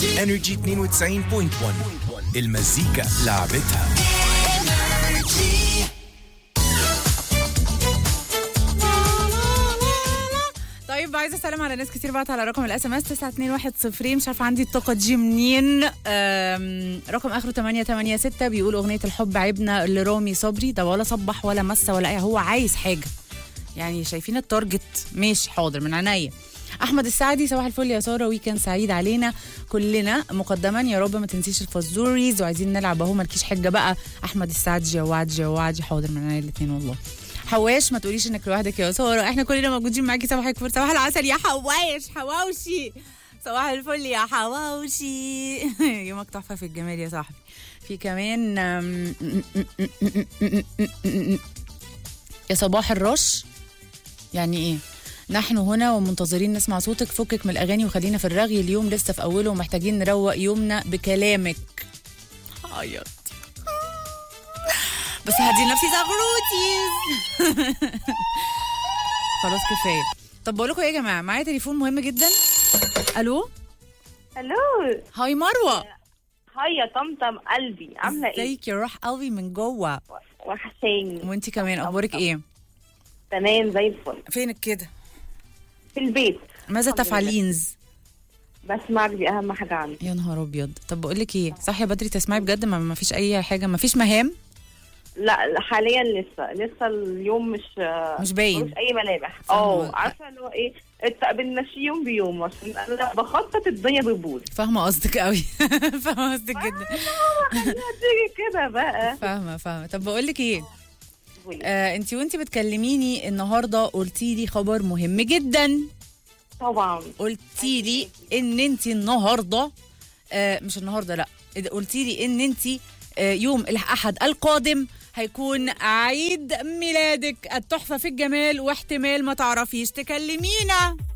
انرجي 92.1 المزيكا لعبتها طيب عايزه اسلم على ناس كتير بعت على رقم الاس ام اس 92110 مش عارفه عندي الطاقه دي منين أم، رقم اخره 886 بيقول اغنيه الحب عيبنا لرامي صبري ده ولا صبح ولا مس ولا اي هو عايز حاجه يعني شايفين التارجت ماشي حاضر من عينيا احمد السعدي صباح الفل يا ساره ويكند سعيد علينا كلنا مقدما يا رب ما تنسيش الفازوريز وعايزين نلعب اهو مالكيش حجه بقى احمد السعدي جواد جواد حاضر من عينيا الاثنين والله حواش ما تقوليش انك لوحدك يا ساره احنا كلنا موجودين معاكي صباح الفل صباح العسل يا حواش حواوشي صباح الفل يا حواوشي يومك تحفه في الجمال يا صاحبي في كمان أم، يا صباح الرش يعني ايه نحن هنا ومنتظرين نسمع صوتك فكك من الاغاني وخلينا في الرغي اليوم لسه في اوله ومحتاجين نروق يومنا بكلامك عيط بس هدي نفسي زغروتيز خلاص كفايه طب بقول لكم ايه يا جماعه معايا تليفون مهم جدا الو الو هاي مروه هاي يا طمطم قلبي عامله ايه ازيك يا روح قلبي من جوه وحشاني وانتي كمان اخبارك ايه تمام زي الفل فينك كده في البيت ماذا الحمد لله. تفعلين بسمعك دي اهم حاجه عندي يا نهار ابيض طب بقول لك ايه صاحيه بدري تسمعي بجد ما ما فيش اي حاجه ما فيش مهام لا لا، حاليا لسه لسه اليوم مش مش باين. مش اي ملامح فاهمة. اه عارفه اللي هو ايه الت- بنمشي يوم بيوم عشان انا بخطط الدنيا بتبوظ فاهمه قصدك قوي فاهمه قصدك جدا هتيجي كده بقى فاهمه فاهمه طب بقول لك ايه قولي. آه انت وانت بتكلميني النهارده قلتي لي خبر مهم جدا طبعا قلتي لي ان انت النهارده آه مش النهارده لا إذا قلتي لي ان انت آه يوم الاحد القادم هيكون عيد ميلادك التحفه في الجمال واحتمال ما تعرفيش تكلمينا